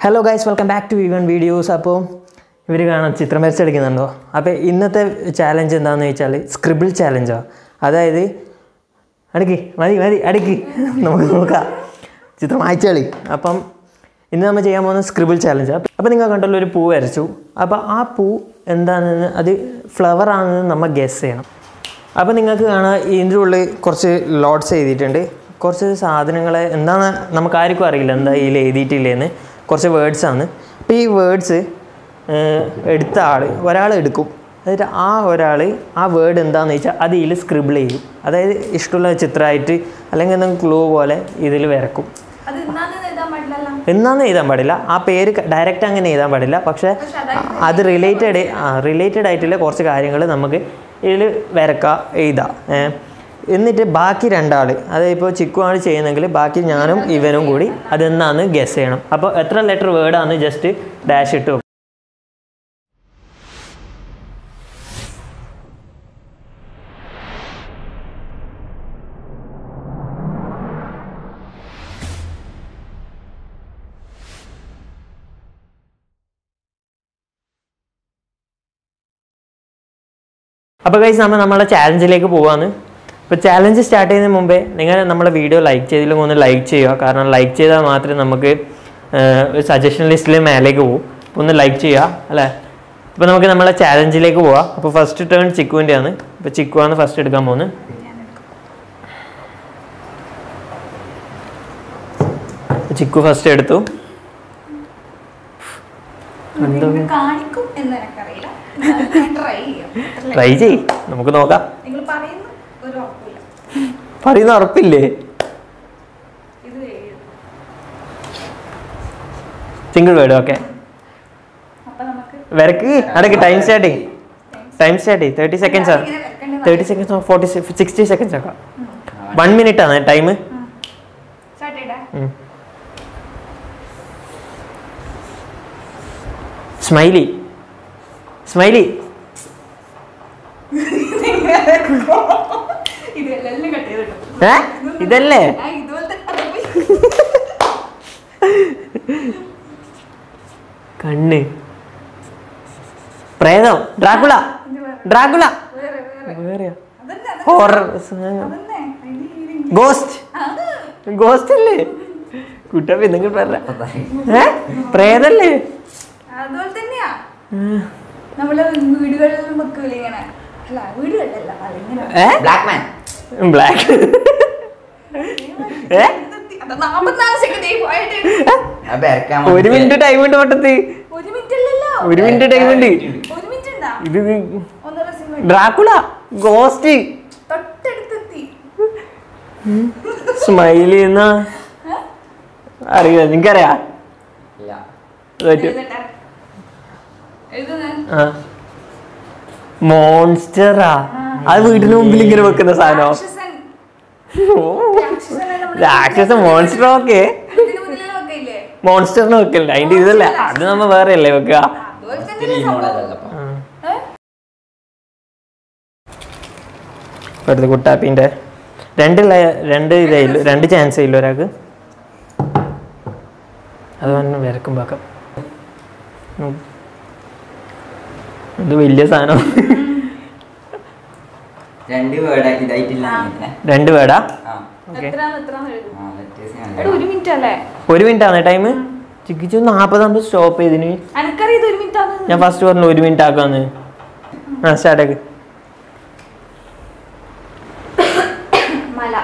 Hello guys welcome back to ഇവൻ videos അപ്പോൾ ഇവർ കാണാൻ ചിത്രം വരച്ചെടുക്കുന്നുണ്ടോ അപ്പോൾ ഇന്നത്തെ ചാലഞ്ച് എന്താണെന്ന് വെച്ചാൽ സ്ക്രിബിൾ ചാലഞ്ചാണ് അതായത് അടുക്കി മതി മതി അടുക്കി നമുക്ക് നോക്കാം ചിത്രം അയച്ചളി അപ്പം ഇന്ന് നമ്മൾ ചെയ്യാൻ പോകുന്ന സ്ക്രിബിൾ ചാലഞ്ചാണ് അപ്പോൾ നിങ്ങൾ കണ്ടല്ലോ ഒരു പൂ വരച്ചു അപ്പോൾ ആ പൂ എന്താണെന്ന് അത് ഫ്ലവർ ആണെന്ന് നമ്മൾ ഗസ് ചെയ്യണം അപ്പോൾ നിങ്ങൾക്ക് കാണാം ഇതിൻ്റെ ഉള്ളിൽ കുറച്ച് ലോഡ്സ് എഴുതിയിട്ടുണ്ട് കുറച്ച് സാധനങ്ങളെ എന്താണ് നമുക്ക് ആർക്കും അറിയില്ല എന്താ ഇതിൽ എഴുതിയിട്ടില്ലേന്ന് കുറച്ച് വേർഡ്സ് ആണ് അപ്പോൾ ഈ വേർഡ്സ് എടുത്ത ആൾ ഒരാൾ എടുക്കും എന്നിട്ട് ആ ഒരാൾ ആ വേർഡ് എന്താണെന്ന് വെച്ചാൽ അത് ഇതിൽ സ്ക്രിബിൾ ചെയ്യും അതായത് ഇഷ്ടമുള്ള ചിത്രമായിട്ട് അല്ലെങ്കിൽ എന്തെങ്കിലും ക്ലൂ പോലെ ഇതിൽ വരക്കും അത് ഇന്നാന്ന് എഴുതാൻ പാടില്ലല്ലോ എന്നാന്ന് എഴുതാൻ പാടില്ല ആ പേര് ഡയറക്റ്റ് അങ്ങനെ എഴുതാൻ പാടില്ല പക്ഷേ പക്ഷെ അതായത് അത് റിലേറ്റഡ് റിലേറ്റഡ് ആയിട്ടുള്ള കുറച്ച് കാര്യങ്ങൾ നമുക്ക് ഇതിൽ വരക്കാം എഴുതാം ഏ. എന്നിട്ട് ബാക്കി രണ്ടാൾ അതായത് ഇപ്പോൾ ചിക്കു ആണ് ചെയ്യുന്നെങ്കിൽ ബാക്കി ഞാനും ഇവനും കൂടി അതെന്നാന്ന് ഗസ് ചെയ്യണം അപ്പോൾ എത്ര ലെറ്റർ വേർഡാന്ന് ജസ്റ്റ് ഡാഷ് ഇട്ട് വെക്കും അപ്പോൾ കൈസ് നമ്മൾ നമ്മളെ ചാലഞ്ചിലേക്ക് പോവാണ് ഇപ്പോൾ ചാലഞ്ച് സ്റ്റാർട്ട് ചെയ്യുന്നതിന് മുമ്പേ നിങ്ങൾ നമ്മളെ വീഡിയോ ലൈക്ക് ചെയ്തില്ലെങ്കിൽ ഒന്ന് ലൈക്ക് ചെയ്യുക കാരണം ലൈക്ക് ചെയ്താൽ മാത്രമേ നമുക്ക് സജഷൻ ലിസ്റ്റിൽ മേലേക്ക് പോകും അപ്പോൾ ഒന്ന് ലൈക്ക് ചെയ്യുക അല്ലേ അപ്പോൾ നമുക്ക് നമ്മളെ ചാലഞ്ചിലേക്ക് പോവാം അപ്പോൾ ഫസ്റ്റ് ടേൺ ചിക്കുവിൻ്റെ ആണ് അപ്പോൾ ചിക്കു ആണ് ഫസ്റ്റ് എടുക്കാൻ പോകുന്നത് ചിക്കു ഫസ്റ്റ് എടുത്തു എന്തോ നിങ്ങൾ കാണിക്കും എന്ന് എനിക്കറിയില്ല ട്രൈ ചെയ്യാം ട്രൈ ചെയ് നമുക്ക് നോക്കാം നിങ്ങൾ പറയുന്നു ഒരു ഉറപ്പില്ല പറയുന്ന ഉറപ്പില്ലേ ഇത് എഴുതും സിംഗിൾ വേർഡ് ഓക്കെ അപ്പൊ നമുക്ക് വരക്ക് അടക്ക് ടൈം സ്റ്റാർട്ട് ചെയ്യും ടൈം സ്റ്റാർട്ട് ചെയ്യും തേർട്ടി സെക്കൻഡ്സ് ആണ് ഇങ്ങനെ വരക്കേണ്ടത് thirty seconds forty sixty seconds ആക്കാം വൺ മിനിറ്റ് ആണ് ടൈം സ്റ്റാർട്ട് ചെയ്യടാ സ്മൈലി സ്മൈലി ഇതെല്ലാം കട്ട് ചെയ്തിട്ടു ഏ ഇതല്ലേ ആ ഇതുപോലത്തെ കഥ പോയി. കണ്ണ് പ്രേതം ഡ്രാക്കുള ഇത് വേറെ, ഡ്രാക്കുള വേറെ, വേറെ. വേറെയാ അതന്നെ, അതന്നെ. ഹൊറർ അതന്നെ. ഇത് ഇത് ഗോസ്റ്റ് അത് ഗോസ്റ്റ് അല്ലേ കുട്ടപ്പി നിങ്ങൾ പറഞ്ഞ ഏ പ്രേതല്ലേ അതുപോലെ തന്നെയാ നമ്മള് വീടുകളിലും വെക്കൂല ഇങ്ങനെ അല്ല വീടുകളിലല്ല അതിങ്ങനെ ഏ ബ്ലാക്ക് മാൻ ബ്ലാക്ക് ഏ അത് നാപ്പത്തിനാല് സെക്കൻഡ് പോയിട്ട് അത് വരക്കാൻ ഒരു മിനിറ്റ് ടൈം ഉണ്ട് പട്ടത്ത് ഒരു മിനിറ്റ് അല്ലല്ലോ ഒരു മിനിറ്റ് ടൈം ഉണ്ട് ഒരു മിനിറ്റ് ഉണ്ടാ ഇത് ഒന്നര സെക്കൻഡ് ഡ്രാക്കുള ഗോസ്റ്റ് തൊട്ടടുത്തെത്തി സ്മൈലി എന്നാ അറിയാം നിനക്കറിയാ ഇല്ല പറ്റും എഴുതട്ടെ എഴുതുന്നേ ആ മോൺസ്റ്ററാ അത് വീടിന് മുമ്പിൽ ഇങ്ങനെ വെക്കുന്ന സാധനം രാക്ഷസൻ രാക്ഷസനെ നമ്മള് രാക്ഷസ മോൺസ്റ്റർ ഓക്കെ വീടിന് മുന്നിലല്ലേ വെക്കയില്ലേ മോൺസ്റ്ററിന് വെക്കല്ല അതിന്റെ ഇതല്ല അത് നമ്മ വേറെ അല്ലേ വെക്കുക അതുപോലെ ഒത്തിരി തന്നെ മോളല്ലപ്പോ ഏ? അടുത്ത കുട്ടാപ്പിന്റെ രണ്ട് ലയ- രണ്ട് ഇതായില്ല രണ്ട് ചാൻസ് ഇല്ല ഒരാൾക്ക് അത് തന്നെ വരക്കും പാക്കാം ഉം. ഇത് വലിയ സാധനം രണ്ട് വേർഡ് ഇതായിട്ടില്ല ഇങ്ങനെ. രണ്ട് വേടാ ആ ഓക്കെ എത്രാന്ന് എത്രാന്ന് എഴുതും ആ letters ഞാൻ എടാ ഒരു മിനിറ്റ് അല്ലേ ഒരു മിനിറ്റ് ആണ് ടൈം ചിക്കിച്ചു നാൽപ്പതാകുമ്പോൾ സ്റ്റോപ്പ് ചെയ്തിന് അനക്കറിയത് ഒരു മിനിറ്റ് ആണ് ഞാൻ ഫസ്റ്റ് പറഞ്ഞു ഒരു മിനിറ്റ് ആക്കാന്ന് ആ സ്റ്റാർട്ടാക്ക് മല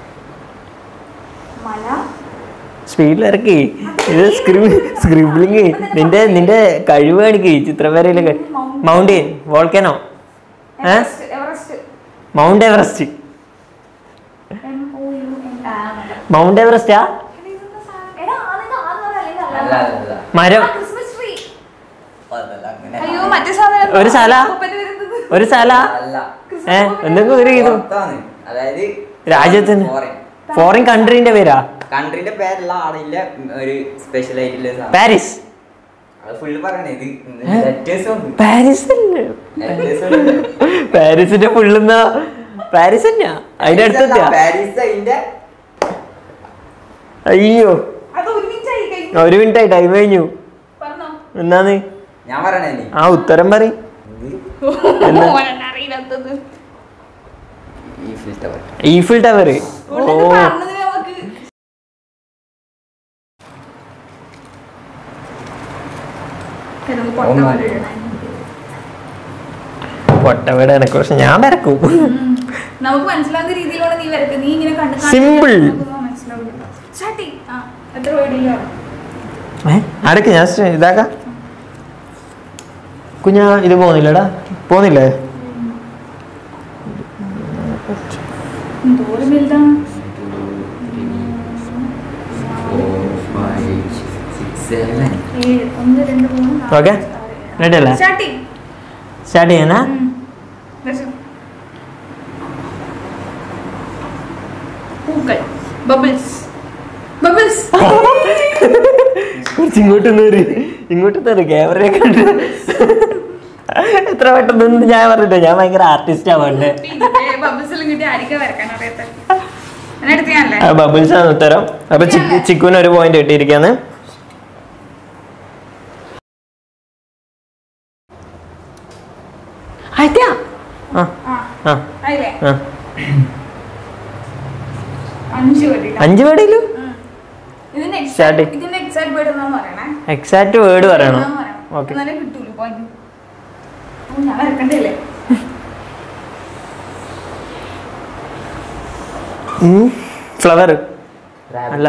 മല സ്പീഡിൽ ഇറക്കി ഇത് സ്ക്രിബ് സ്ക്രിബിളിങ് നിന്റെ നിന്റെ കഴിവ് കാണിക്ക് ചിത്രം വരയിലൊക്കെ മൗണ്ടെയിൻ വോൾക്കനോ ഏ Everest Everest Mount Everest M O U N ആ മല. മൗണ്ട് എവറസ്റ്റാ എടാ, ഇതൊന്ന് സാ- എടാ, ആണെന്ന് ആന്ന് പറ, അല്ലെങ്കിൽ അല്ല. അല്ല അല്ല അല്ല മരം ആ, ക്രിസ്മസ് ട്രീ അതല്ല അങ്ങനെ അയ്യോ മറ്റേ സാധനം ഒരു സ്ഥല? അപ്പൂപ്പന് വരുന്നത്. ഒരു സ്ഥല അല്ല ഏ എന്തെങ്കിലും ഒരു ഇത് പുറത്താണ് അതായത് രാജ്യത്തിന് ഫോറിൻ ഫോറിൻ കൺട്രീന്റെ പേരാ കൺട്രീന്റെ പേരല്ല ആളില്ല ഒരു സ്പെഷ്യൽ ആയിട്ടുള്ള സാധനം പാരീസ് അത് ഫുള്ള് പറയണേ ഇത് ലെറ്റേഴ്സ് വന്നു പാരീസ് അല്ലേ ലെറ്റേഴ്സ് പാരീസിന്റെ ഫുള്ളുന്ന പാരീസ് തന്നെയാ അതിന്റെ അടുത്തെത്തിയാ പാരീസ് അതിന്റെ അയ്യോ അത് ഒരു മിനിറ്റ് ആയി കഴിഞ്ഞു ഒരു മിനിറ്റ് ആയി ടൈം കഴിഞ്ഞു പറഞ്ഞോ എന്നാന്ന് ഞാൻ പറയണേ ആ ഉത്തരം പറ എന്താ? ഓനെന്നെ അറിയില്ലാത്തത് ഈ ഫിൽറ്റർ ഈഫിൽ ടവർ ഓ ഉള്ളത് പറഞ്ഞത് നമുക്ക് ഇത് നമുക്ക് പൊട്ട ഒന്നും പോലെ ഇടണം. പൊട്ടവിടെ എനക്ക് പക്ഷെ ഞാൻ വരക്കും ഉം. നമുക്ക് മനസ്സിലാവുന്ന രീതിയിലാണ് നീ വരക്കുക നീ ഇങ്ങനെ കണ്ട് കണ്ട് Simple. നമുക്കൊന്നും മനസ്സിലാവില്ല ചാട്ടി ആ എത്ര വേടിയില്ല ഏ അടക്ക് ഞാൻ സ്റ്റ- ഇതാക്കാം കുഞ്ഞാ ഇത് പോകുന്നില്ലടാ പോകുന്നില്ലേ എന്തോരം വലുതാണ് ഏഴ് ഒന്ന് രണ്ട് മൂന്ന് നാല് Okay. അഞ്ച്, ആറ്, ഏഴ്. Ready അല്ലേ? ചാട്ടി സ്റ്റാർട്ട് ചെയ്യുന്ന ഉം. രസം. പൂക്കൾ ബബിൾസ് ബബിൾസ് കുറച്ച് ഇങ്ങോട്ട് നേര് ഇങ്ങോട്ട് നേര് ക്യാമറയെ കണ്ട് എത്ര പെട്ടെന്ന് നിന്ന് ഞാൻ പറഞ്ഞിട്ട് ഞാൻ ഭയങ്കര ആർട്ടിസ്റ്റാ പണ്ട് ബബിൾസ് എല്ലാം കിട്ടി ആയിരിക്കും വരക്കാൻ അറിയാത്ത എന്നെടുത്ത് ഞാനല്ലേ ബബിൾസ് ആണ് ഉത്തരം അപ്പൊ ചിക്കു ചിക്കുവിന് ഒരു പോയിന്റ് കിട്ടിയിരിക്കാന്ന് ആ ആ ആ ആയില്ലേ ആ അഞ്ച് പേടില്ല അഞ്ച് പേടിയില്ലു ഇതിന്റെ Start. exact- ഇതിന്റെ എക്സാക്ട് വേർഡ് എന്നാന്ന് പറയണേ എക്സാക്ട് വേർഡ് പറയണം എന്നാന്ന് പറയണം. ഓക്കെ എന്നാലേ കിട്ടൂലൂ point. ഓ, ഞാൻ വരക്കണ്ടല്ലേ ഫ്ലവർ അല്ല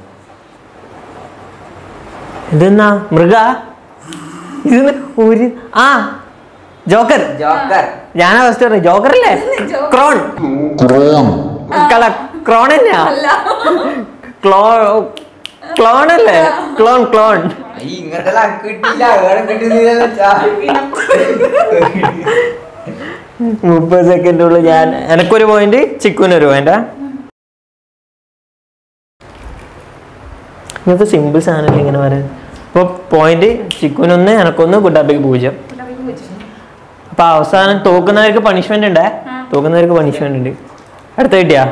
ഇതെന്നാ മൃഗ ഇത് ഒരു ആ ജോക്കർ ജോക്കർ ഞാനാ ഫസ്റ്റ് പറഞ്ഞു ജോക്കർ അല്ലേ ജോക്കർ. ക്രോൺ കള ക്രോൺ തന്നെയാ അല്ല ക്ലോ ക്ലോൺ അല്ലേ ക്ലോൺ ക്ലോൺ ഈ ഇങ്ങനത്തെ കിട്ടില്ല വേറെ കിട്ടുന്നില്ല മുപ്പത് സെക്കൻഡുള്ളിൽ ഞാൻ എനക്കൊരു പോയിന്റ് ചിക്കുവിനൊരു പോയിന്റാ ഇങ്ങനത്തെ സിമ്പിൾ സാധനം ഇങ്ങനെ പറയാൻ അപ്പോൾ പോയിന്റ് ചിക്കുനൊന്ന് എനക്കൊന്ന് കുട്ടാപ്പിക്ക് പൂജ്യം കുട്ടപ്പിക്ക് വെച്ചിട്ടുണ്ട്. അപ്പൊ അവസാനം തോക്കുന്നവർക്ക് പണിഷ്മെന്റ് ഉണ്ടേ ആ. തോക്കുന്നവർക്ക് പണിഷ്മെന്റ് ഉണ്ട് അടുത്ത കിട്ടിയാ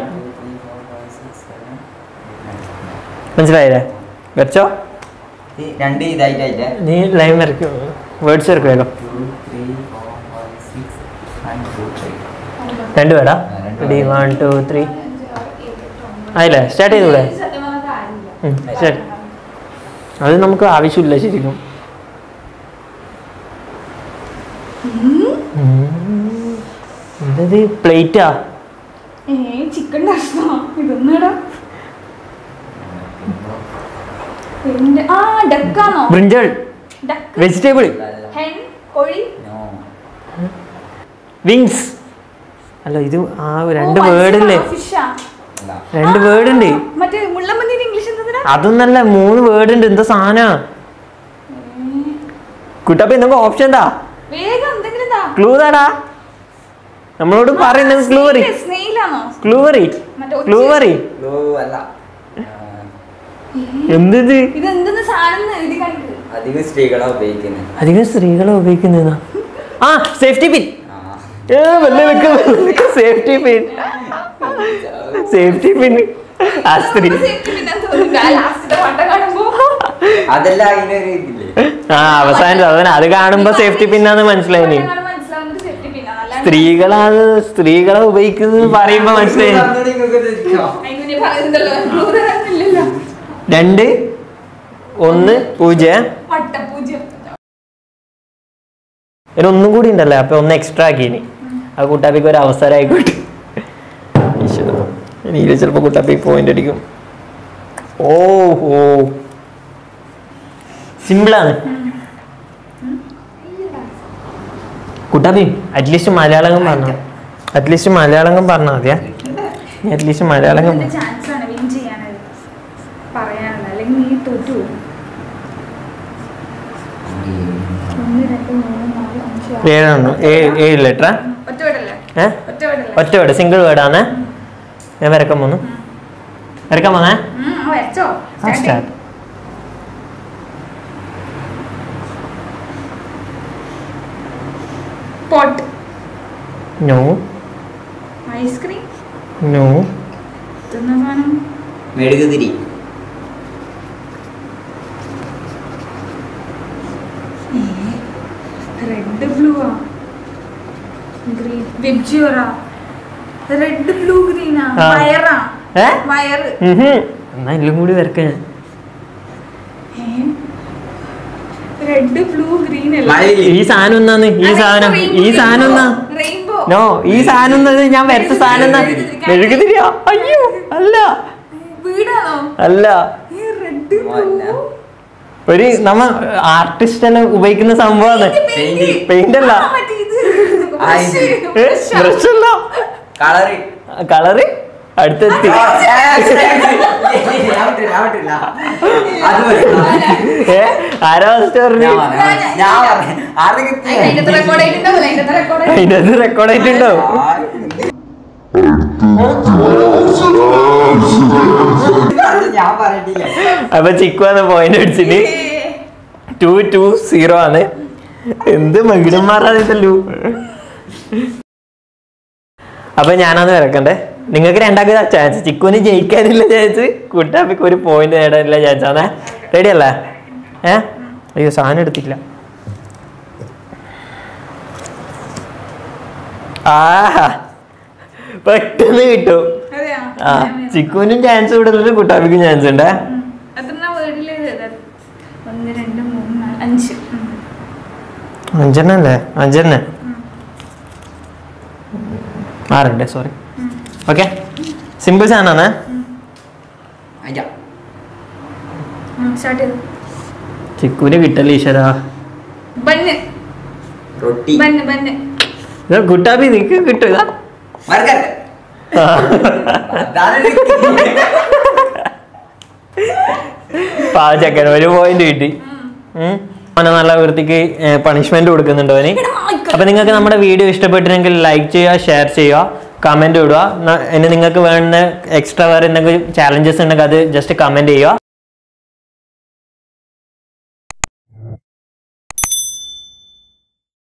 മനസ്സിലായില്ലേ വരച്ചോ രണ്ട് ഇതായിട്ടായില്ലേ നീ ലൈൻ വരയ്ക്കും വേർഡ്സ് വരക്കും വേഗം രണ്ട് പേടാ റെഡി വൺ ടു ത്രീ ആയില്ലേ സ്റ്റാർട്ട് ചെയ്തൂടെ സത്യം പറഞ്ഞാൽ കാര്യമില്ല. ഉം, ശരി അത് നമുക്ക് ആവശ്യമില്ല ശരിക്കും ഉം. എന്തത് പ്ലേറ്റാ ഏ ചിക്കൻ കഷ്ണോ ഇതൊന്നടാ പിന്നെ ആ ഡക്കാണോ ബ്രിഞ്ചൾ ഡക്ക് വെജിറ്റബിൾ ഹെൻ കോഴി വിങ്സ് അല്ല ഇത് ആ രണ്ട് ഓ, വേർഡ് ഇല്ലേ ഫിഷാ രണ്ട് വേർഡ് ഉണ്ട് മറ്റേ മുള്ളമ്പന്നിന്റെ ഇംഗ്ലീഷ് എന്താ അതൊന്നല്ല മൂന്ന് വേർഡ് ഉണ്ട് എന്താ സാധന കുട്ടപ്പ എന്തെങ്കിലും ഓപ്ഷൻ എന്താ വേഗം എന്തെങ്കിലും താ ക്ലൂ താടാ നമ്മളോട് പറയുന്നത് ക്ലൂവറി സ്നെയിലാണോ ക്ലൂവറി മറ്റേ ഒച്ച- ക്ലൂവറി അല്ല എന്തിത് ഇത് എന്തെന്ന് സാധനം എഴുതി കാണിക്കുന്നത് അധികം സ്ത്രീകളാ ഉപയോഗിക്കുന്നത് അധികം സ്ത്രീകളെ ഉപയോഗിക്കുന്നതാ ആ സേഫ്റ്റി പിൻ ആ. ഏ സേഫ്റ്റി പിൻ സേഫ്റ്റി പിൻ ആ സ്ത്രീ ലാസ്റ്റ് വട്ടം കാണുമ്പോ അതല്ല അതിനൊരു ഇതില്ലേ ആ അവസാനം അതന്നെ അത് കാണുമ്പോ സേഫ്റ്റി പിന്നാന്ന് മനസ്സിലായി വട്ടം കാണുമ്പോ മനസ്സിലാവുന്നത് safety pin ആണ്. അല്ലാണ്ട് സ്ത്രീകളത് സ്ത്രീകളെ ഉപയോഗിക്കുന്നത് പറയുമ്പോ മനസ്സിലായി അതിന് നീ പറയുന്നുണ്ടല്ലോ ക്ലൂറ് തരുന്നില്ലല്ലോ രണ്ട് ഒന്ന് പൂജ്യം വട്ടപ്പൂജ്യം ഒരു ഒന്നും കൂടി ഉണ്ടല്ലോ അപ്പൊ ഒന്ന് എക്സ്ട്രാ ആക്കി ഇനി ആ കുട്ടാപ്പിക്ക് ഒരു അവസരം ആയിക്കോട്ടെ ഈശ്വരാ. ഇനി ചിലപ്പോ കുട്ടാപ്പിക്ക് പോയിന്റ് അടിക്കും ഓ ഓ സിമ്പിളാണ് കുട്ടാപ്പി അറ്റ്ലീസ്റ്റ് മലയാളം പറഞ്ഞു അറ്റ്ലീസ്റ്റ് മലയാളം പറഞ്ഞാൽ മതിയാ അറ്റ്ലീസ്റ്റ് മലയാളം ചാൻസ് ആണ് വിൻ ചെയ്യാനത് പറയാനുള്ളത് അല്ലെങ്കിൽ നീ തോറ്റു പോകും. ഒന്ന് രണ്ട് മൂന്ന് നാല് അഞ്ച് ആറ് ഏഴെണ്ണം ഏഴ് ഏഴ് ലെറ്ററാ ഒറ്റ വീടല്ലേ ഏ ഒറ്റ വീടല്ലേ ഒറ്റ വേർഡ് സിംഗിൾ വേർഡാണ് ഞാൻ വരക്കാൻ പോന്നു വരക്കാൻ പോന്നേ ഉം, ആ വരച്ചോ ആ Start സ്റ്റാർട്ട് ചെയ്യ്. പോട്ട് നോ ഐസ്ക്രീം നോ തിന്ന സാധനം മെഴുകുതിരി റെഡ് ബ്ലൂ ആ ഗ്രീൻ വിബ്ജിയോറാ റെഡ് ബ്ലൂ ഗ്രീനാ ആ. വയറാ ഏ? വയറ് ഉഹും. എന്നാ എല്ലാം കൂടി വരക്ക ഞാൻ റെഡ് ബ്ലൂ ഗ്രീൻ അല്ല മഴയില്ലേ? ഈ സാധനം എന്നാന്ന് ഈ സാധനം ഈ സാധനം എന്നാ റെയിൻബോ നോ ഈ സാധനം എന്നത് ഞാൻ വരച്ച സാധനം എന്നാ മെഴുകുതിരിയാ അയ്യോ അല്ല വീടാണോ അല്ല ഈ റെഡ് മോല്ല. ബ്ലൂ ഒരു നമ്മ ആർട്ടിസ്റ്റ് എല്ലാം ഉപയോഗിക്കുന്ന സംഭവമാണ് Paint. പെയിന്റ് അല്ല മറ്റേ ഇത് ആ, ഇത്. ബ്രഷ് അല്ല കളറ് കളറ് അടുത്തെത്തി അത് ഏ ആരാ ഫസ്റ്റ് പറഞ്ഞു ഞാൻ പറഞ്ഞു ആരുടെ അതിന്റെ റെക്കോർഡ് ആയിട്ടുണ്ടാവില്ല അതിന്റെ റെക്കോർഡ് അതിനകത്ത് റെക്കോർഡ് ആയിട്ടുണ്ടോ ഞാൻ പറഞ്ഞിട്ടില്ല അപ്പൊ ചിക്കു ആണ് പോയിന്റ് അടിച്ചിട്ട് ടു ടു സീറോ ആണ് എന്ത് മകിടന്മാരാണിതല്ലോ അപ്പൊ ഞാനാണ് വരക്കണ്ടേ നിങ്ങൾക്ക് രണ്ടാൾക്ക് ചാൻസ് ചിക്കുവിന് ജയിക്കാനില്ല ചാൻസ് കുട്ടാപ്പിക്ക് ഒരു പോയിന്റ് നേടാനില്ല ചാൻസ് ആണേ റെഡി അല്ലേ ഏ അയ്യോ സാധനം എടുത്തില്ല ആഹാ പെട്ടെന്ന് കിട്ടും അതെയാ ആ ചിക്കുവിനും ചാൻസ് കൂടുതലും കുട്ടാപ്പിക്കും ചാൻസ് ഉണ്ടേ എത്ര വേർഡില് ഒന്ന് രണ്ട് മൂന്ന് നാല് അഞ്ച് ഉം. അഞ്ചെണ്ണല്ലേ അഞ്ചെണ്ണ ആറുണ്ട് സോറി ഓക്കെ സിമ്പിൾ സാധനമാണ് അയ്യ ഉം, സ്റ്റാർട്ട് ചെയ്തു ചിക്കുവിന് കിട്ടല്ലേ ഈശ്വരാ ബന്ന് റൊട്ടി ബന്ന് ബന്ന് ഇത് കുട്ടാപ്പി നിക്ക് കിട്ടും ഇതാ മറക്കരുത് ആ. അതാണ് പാവ ചക്കൻ ഒരു പോയിന്റ് കിട്ടി ഉം. അവനെ നല്ല വൃത്തിക്ക് പണിഷ്മെന്റ് കൊടുക്കുന്നുണ്ട് അവന് അപ്പൊ നിങ്ങൾക്ക് നമ്മുടെ വീഡിയോ ഇഷ്ടപ്പെട്ടില്ലെങ്കിൽ ലൈക്ക് ചെയ്യുക ഷെയർ ചെയ്യുക കമന്റ് ഇടുക ന- ഇനി നിങ്ങൾക്ക് വേണ്ട എക്സ്ട്രാ വേറെ എന്തെങ്കിലും ചാലഞ്ചസ് ഉണ്ടെങ്കിൽ അത് ജസ്റ്റ് കമന്റ് ചെയ്യുക